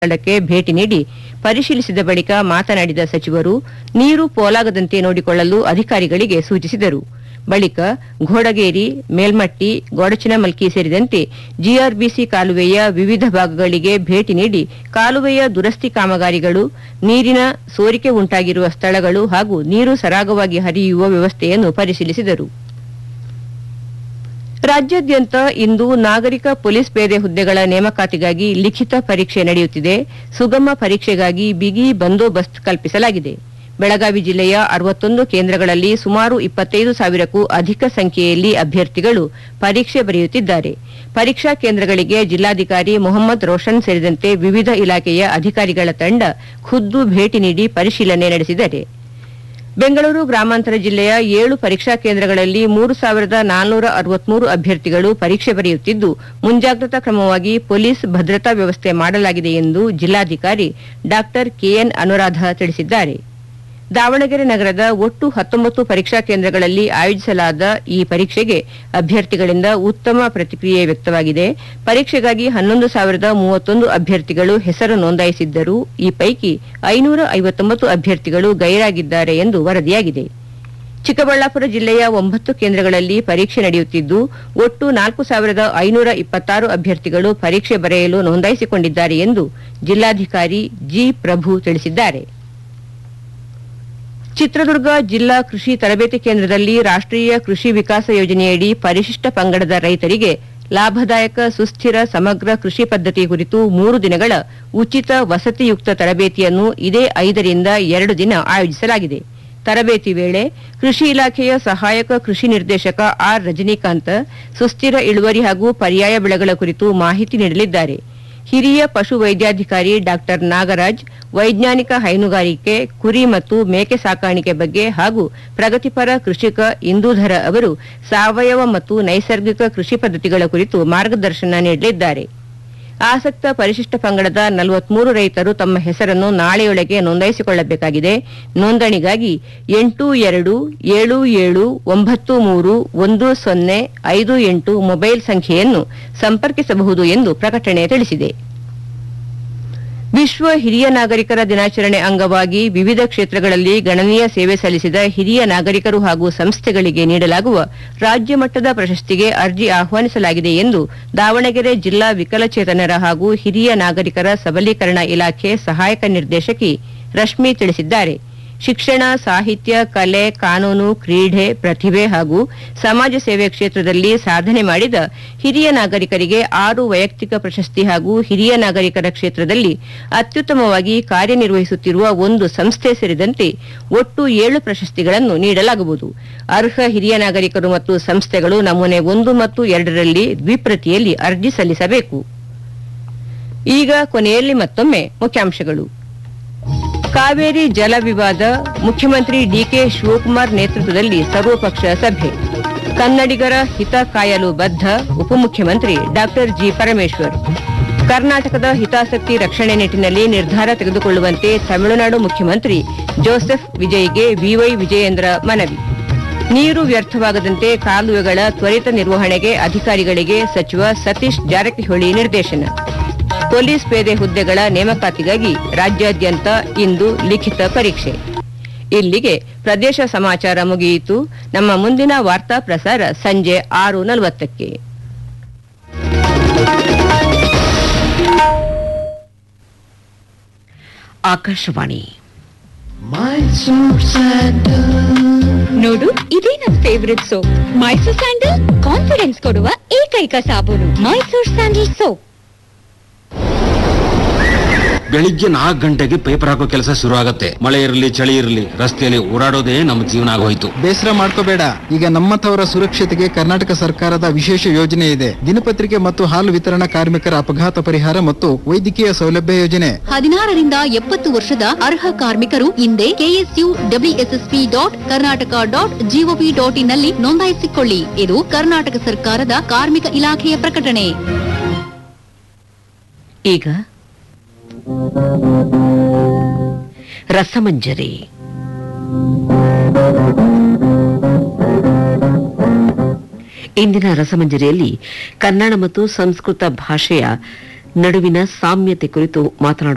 ಸ್ಥಳಕ್ಕೆ ಭೇಟಿ ನೀಡಿ ಪರಿಶೀಲಿಸಿದ ಬಳಿಕ ಮಾತನಾಡಿದ ಸಚಿವರು ನೀರು ಪೋಲಾಗದಂತೆ ನೋಡಿಕೊಳ್ಳಲು ಅಧಿಕಾರಿಗಳಿಗೆ ಸೂಚಿಸಿದರು ಬಳಿಕ ಘೋಡಗೇರಿ ಮೇಲ್ಮಟ್ಟಿ ಗೋಡಚಿನಮಲ್ಕಿ ಸೇರಿದಂತೆ ಜಿಆರ್ಬಿಸಿ ಕಾಲುವೆಯ ವಿವಿಧ ಭಾಗಗಳಿಗೆ ಭೇಟಿ ನೀಡಿ ಕಾಲುವೆಯ ದುರಸ್ತಿ ಕಾಮಗಾರಿಗಳು ನೀರಿನ ಸೋರಿಕೆ ಉಂಟಾಗಿರುವ ಸ್ಥಳಗಳು ಹಾಗೂ ನೀರು ಸರಾಗವಾಗಿ ಹರಿಯುವ ವ್ಯವಸ್ಥೆಯನ್ನು ಪರಿಶೀಲಿಸಿದರು ರಾಜ್ಯಾದ್ಯಂತ ಇಂದು ನಾಗರಿಕ ಪೊಲೀಸ್ ಪೇದೆ ಹುದ್ದೆಗಳ ನೇಮಕಾತಿಗಾಗಿ ಲಿಖಿತ ಪರೀಕ್ಷೆ ನಡೆಯುತ್ತಿದೆ ಸುಗಮ ಪರೀಕ್ಷೆಗಾಗಿ ಬಿಗಿ ಬಂದೋಬಸ್ತ್ ಕಲ್ಪಿಸಲಾಗಿದೆ ಬೆಳಗಾವಿ ಜಿಲ್ಲೆಯ ಅರವತ್ತೊಂದು ಕೇಂದ್ರಗಳಲ್ಲಿ ಸುಮಾರು ಇಪ್ಪತ್ತೈದು ಸಾವಿರಕ್ಕೂ ಅಧಿಕ ಸಂಖ್ಯೆಯಲ್ಲಿ ಅಭ್ಯರ್ಥಿಗಳು ಪರೀಕ್ಷೆ ಬರೆಯುತ್ತಿದ್ದಾರೆ ಪರೀಕ್ಷಾ ಕೇಂದ್ರಗಳಿಗೆ ಜಿಲ್ಲಾಧಿಕಾರಿ ಮೊಹಮ್ಮದ್ ರೋಷನ್ ಸೇರಿದಂತೆ ವಿವಿಧ ಇಲಾಖೆಯ ಅಧಿಕಾರಿಗಳ ತಂಡ ಖುದ್ದು ಭೇಟಿ ನೀಡಿ ಪರಿಶೀಲನೆ ನಡೆಸಿದ್ದಾರೆ ಬೆಂಗಳೂರು ಗ್ರಾಮಾಂತರ ಜಿಲ್ಲೆಯ ಏಳು ಪರೀಕ್ಷಾ ಕೇಂದ್ರಗಳಲ್ಲಿ ಮೂರು ಸಾವಿರದ ನಾಲ್ನೂರ ಅರವತ್ಮೂರು ಅಭ್ಯರ್ಥಿಗಳು ಪರೀಕ್ಷೆ ಬರೆಯುತ್ತಿದ್ದು ಮುಂಜಾಗ್ರತಾ ಕ್ರಮವಾಗಿ ಪೊಲೀಸ್ ಭದ್ರತಾ ವ್ಯವಸ್ಥೆ ಮಾಡಲಾಗಿದೆ ಎಂದು ಜಿಲ್ಲಾಧಿಕಾರಿ ಡಾ ಕೆಎನ್ ಅನುರಾಧ ತಿಳಿಸಿದ್ದಾರೆ ದಾವಣಗೆರೆ ನಗರದ ಒಟ್ಟು ಹತ್ತೊಂಬತ್ತು ಪರೀಕ್ಷಾ ಕೇಂದ್ರಗಳಲ್ಲಿ ಆಯೋಜಿಸಲಾದ ಈ ಪರೀಕ್ಷೆಗೆ ಅಭ್ಯರ್ಥಿಗಳಿಂದ ಉತ್ತಮ ಪ್ರತಿಕ್ರಿಯೆ ವ್ಯಕ್ತವಾಗಿದೆ ಪರೀಕ್ಷೆಗಾಗಿ ಹನ್ನೊಂದು ಸಾವಿರದ ಮೂವತ್ತೊಂದು ಅಭ್ಯರ್ಥಿಗಳು ಹೆಸರು ನೋಂದಾಯಿಸಿದ್ದರೂ ಈ ಪೈಕಿ ಐನೂರ ಐವತ್ತೊಂಬತ್ತು ಅಭ್ಯರ್ಥಿಗಳು ಗೈರಾಗಿದ್ದಾರೆ ಎಂದು ವರದಿಯಾಗಿದೆ ಚಿಕ್ಕಬಳ್ಳಾಪುರ ಜಿಲ್ಲೆಯ ಒಂಬತ್ತು ಕೇಂದ್ರಗಳಲ್ಲಿ ಪರೀಕ್ಷೆ ನಡೆಯುತ್ತಿದ್ದು ಒಟ್ಟು ನಾಲ್ಕು ಸಾವಿರದ ಐನೂರ ಇಪ್ಪತ್ತಾರು ಅಭ್ಯರ್ಥಿಗಳು ಪರೀಕ್ಷೆ ಬರೆಯಲು ನೋಂದಾಯಿಸಿಕೊಂಡಿದ್ದಾರೆ ಎಂದು ಜಿಲ್ಲಾಧಿಕಾರಿ ಜಿ ಪ್ರಭು ತಿಳಿಸಿದ್ದಾರೆ ಚಿತ್ರದುರ್ಗ ಜಿಲ್ಲಾ ಕೃಷಿ ತರಬೇತಿ ಕೇಂದ್ರದಲ್ಲಿ ರಾಷ್ಟ್ರೀಯ ಕೃಷಿ ವಿಕಾಸ ಯೋಜನೆಯಡಿ ಪರಿಶಿಷ್ಟ ಪಂಗಡದ ರೈತರಿಗೆ ಲಾಭದಾಯಕ ಸುಸ್ಥಿರ ಸಮಗ್ರ ಕೃಷಿ ಪದ್ಧತಿ ಕುರಿತು ಮೂರು ದಿನಗಳ ಉಚಿತ ವಸತಿಯುಕ್ತ ತರಬೇತಿಯನ್ನು ಇದೇ ಐದರಿಂದ ಎರಡು ದಿನ ಆಯೋಜಿಸಲಾಗಿದೆ ತರಬೇತಿ ವೇಳೆ ಕೃಷಿ ಇಲಾಖೆಯ ಸಹಾಯಕ ಕೃಷಿ ನಿರ್ದೇಶಕ ಆರ್ ರಜನಿಕಾಂತ್ ಸುಸ್ಥಿರ ಇಳುವರಿ ಹಾಗೂ ಪರ್ಯಾಯ ಬೆಳೆಗಳ ಕುರಿತು ಮಾಹಿತಿ ನೀಡಲಿದ್ದಾರೆ ಹಿರಿಯ ಪಶು ವೈದ್ಯಾಧಿಕಾರಿ ಡಾಕ್ಟರ್ ನಾಗರಾಜ್ ವೈಜ್ಞಾನಿಕ ಹೈನುಗಾರಿಕೆ ಕುರಿ ಮತ್ತು ಮೇಕೆ ಸಾಕಾಣಿಕೆ ಬಗ್ಗೆ ಹಾಗೂ ಪ್ರಗತಿಪರ ಕೃಷಿಕ ಇಂದೂಧರ ಅವರು ಸಾವಯವ ಮತ್ತು ನೈಸರ್ಗಿಕ ಕೃಷಿ ಪದ್ಧತಿಗಳ ಕುರಿತು ಮಾರ್ಗದರ್ಶನ ನೀಡಲಿದ್ದಾರೆ ಆಸಕ್ತ ಪರಿಶಿಷ್ಟ ಪಂಗಡದ ನಲವತ್ಮೂರು ರೈತರು ತಮ್ಮ ಹೆಸರನ್ನು ನಾಳೆಯೊಳಗೆ ನೋಂದಾಯಿಸಿಕೊಳ್ಳಬೇಕಾಗಿದೆ ನೋಂದಣಿಗಾಗಿ ಎಂಟು ಎರಡು ಏಳು ಏಳು ಒಂಬತ್ತು ಮೂರು ಒಂದು ಸೊನ್ನೆ ಐದು ಎಂಟು ಮೊಬೈಲ್ ಸಂಖ್ಯೆಯನ್ನು ಸಂಪರ್ಕಿಸಬಹುದು ಎಂದು ಪ್ರಕಟಣೆ ತಿಳಿಸಿದೆ ವಿಶ್ವ ಹಿರಿಯ ನಾಗರಿಕರ ದಿನಾಚರಣೆ ಅಂಗವಾಗಿ ವಿವಿಧ ಕ್ಷೇತ್ರಗಳಲ್ಲಿ ಗಣನೀಯ ಸೇವೆ ಸಲ್ಲಿಸಿದ ಹಿರಿಯ ನಾಗರಿಕರು ಹಾಗೂ ಸಂಸ್ಥೆಗಳಿಗೆ ನೀಡಲಾಗುವ ರಾಜ್ಯ ಮಟ್ಟದ ಪ್ರಶಸ್ತಿಗೆ ಅರ್ಜಿ ಆಹ್ವಾನಿಸಲಾಗಿದೆ ಎಂದು ದಾವಣಗೆರೆ ಜಿಲ್ಲಾ ವಿಕಲಚೇತನರ ಹಾಗೂ ಹಿರಿಯ ನಾಗರಿಕರ ಸಬಲೀಕರಣ ಇಲಾಖೆ ಸಹಾಯಕ ನಿರ್ದೇಶಕಿ ರಶ್ಮಿ ತಿಳಿಸಿದ್ದಾರೆ ಶಿಕ್ಷಣ ಸಾಹಿತ್ಯ ಕಲೆ ಕಾನೂನು ಕ್ರೀಡೆ ಪ್ರತಿಭೆ ಹಾಗೂ ಸಮಾಜ ಸೇವೆ ಕ್ಷೇತ್ರದಲ್ಲಿ ಸಾಧನೆ ಮಾಡಿದ ಹಿರಿಯ ನಾಗರಿಕರಿಗೆ ಆರು ವೈಯಕ್ತಿಕ ಪ್ರಶಸ್ತಿ ಹಾಗೂ ಹಿರಿಯ ನಾಗರಿಕರ ಕ್ಷೇತ್ರದಲ್ಲಿ ಅತ್ಯುತ್ತಮವಾಗಿ ಕಾರ್ಯನಿರ್ವಹಿಸುತ್ತಿರುವ ಒಂದು ಸಂಸ್ಥೆ ಸೇರಿದಂತೆ ಒಟ್ಟು ಏಳು ಪ್ರಶಸ್ತಿಗಳನ್ನು ನೀಡಲಾಗುವುದು ಅರ್ಹ ಹಿರಿಯ ನಾಗರಿಕರು ಮತ್ತು ಸಂಸ್ಥೆಗಳು ನಮೂನೆ ಒಂದು ಮತ್ತು ಎರಡರಲ್ಲಿ ದ್ವಿಪ್ರತಿಯಲ್ಲಿ ಅರ್ಜಿ ಸಲ್ಲಿಸಬೇಕು ಈಗ ಕೊನೆಯಲ್ಲಿ ಮತ್ತೊಮ್ಮೆ ಮುಖ್ಯಾಂಶಗಳು ಕಾವೇರಿ ಜಲ ವಿವಾದ ಮುಖ್ಯಮಂತ್ರಿ ಡಿಕೆ ಶಿವಕುಮಾರ್ ನೇತೃತ್ವದಲ್ಲಿ ಸರ್ವಪಕ್ಷ ಸಭೆ ಕನ್ನಡಿಗರ ಹಿತ ಕಾಯಲು ಬದ್ಧ ಉಪಮುಖ್ಯಮಂತ್ರಿ ಡಾಕ್ಟರ್ ಜಿ ಪರಮೇಶ್ವರ್ ಕರ್ನಾಟಕದ ಹಿತಾಸಕ್ತಿ ರಕ್ಷಣೆ ನಿಟ್ಟಿನಲ್ಲಿ ನಿರ್ಧಾರ ತೆಗೆದುಕೊಳ್ಳುವಂತೆ ತಮಿಳುನಾಡು ಮುಖ್ಯಮಂತ್ರಿ ಜೋಸೆಫ್ ವಿಜಯ್ಗೆ ವಿವೈ ವಿಜಯೇಂದ್ರ ಮನವಿ ನೀರು ವ್ಯರ್ಥವಾಗದಂತೆ ಕಾಲುವೆಗಳ ತ್ವರಿತ ನಿರ್ವಹಣೆಗೆ ಅಧಿಕಾರಿಗಳಿಗೆ ಸಚಿವ ಸತೀಶ್ ಜಾರಕಿಹೊಳಿ ನಿರ್ದೇಶನ ಪೊಲೀಸ್ ಪೇದೆ ಹುದ್ದೆಗಳ ನೇಮಕಾತಿಗಾಗಿ ರಾಜ್ಯಾದ್ಯಂತ ಇಂದು ಲಿಖಿತ ಪರೀಕ್ಷೆ ಇಲ್ಲಿಗೆ ಪ್ರದೇಶ ಸಮಾಚಾರ ಮುಗಿಯಿತು ನಮ್ಮ ಮುಂದಿನ ವಾರ್ತಾ ಪ್ರಸಾರ ಸಂಜೆ ಆರು ನಲವತ್ತಕ್ಕೆ ಆಕಾಶವಾಣಿ ನೋಡು ಇದೇ ನನ್ favourite soap Mysore sandal confidence ಕೊಡುವ ಏಕೈಕ ಸಾಬೂನು ಮೈಸೂರ್ ಸ್ಯಾಂಡಲ್ ಸೋಪ್ ಬೆಳಿಗ್ಗೆ ನಾಲ್ಕು ಗಂಟೆಗೆ ಪೇಪರ್ ಹಾಕೋ ಕೆಲಸ ಶುರು ಆಗತ್ತೆ ಮಳೆ ಇರಲಿ ಚಳಿ ಇರಲಿ ರಸ್ತೆಯಲ್ಲಿ ಓಡಾಡೋದೇ ನಮ್ಮ ಜೀವನ ಆಗೋಯ್ತು ಬೇಸರ ಮಾಡ್ಕೋಬೇಡ ಈಗ ನಮ್ಮಂಥವರ ಸುರಕ್ಷತೆಗೆ ಕರ್ನಾಟಕ ಸರ್ಕಾರದ ವಿಶೇಷ ಯೋಜನೆ ಇದೆ ದಿನಪತ್ರಿಕೆ ಮತ್ತು ಹಾಲು ವಿತರಣಾ ಕಾರ್ಮಿಕರ ಅಪಘಾತ ಪರಿಹಾರ ಮತ್ತು ವೈದ್ಯಕೀಯ ಸೌಲಭ್ಯ ಯೋಜನೆ ಹದಿನಾರರಿಂದ ಎಪ್ಪತ್ತು ವರ್ಷದ ಅರ್ಹ ಕಾರ್ಮಿಕರು ಹಿಂದೆ KSU WSSP dot Karnataka dot GOV dot ಇನ್ನಲ್ಲಿ ನೋಂದಾಯಿಸಿಕೊಳ್ಳಿ ಇದು ಕರ್ನಾಟಕ ಸರ್ಕಾರದ ಕಾರ್ಮಿಕ ಇಲಾಖೆಯ ಪ್ರಕಟಣೆ ಈಗ ರಸಮಂಜರಿ ಇಂದಿನ ರಸಮಂಜರಿಯಲ್ಲಿ ಕನ್ನಡ ಮತ್ತು ಸಂಸ್ಕೃತ ಭಾಷೆಯ ನಡುವಿನ ಸಾಮ್ಯತೆ ಕುರಿತು ಮಾತನಾಡುವ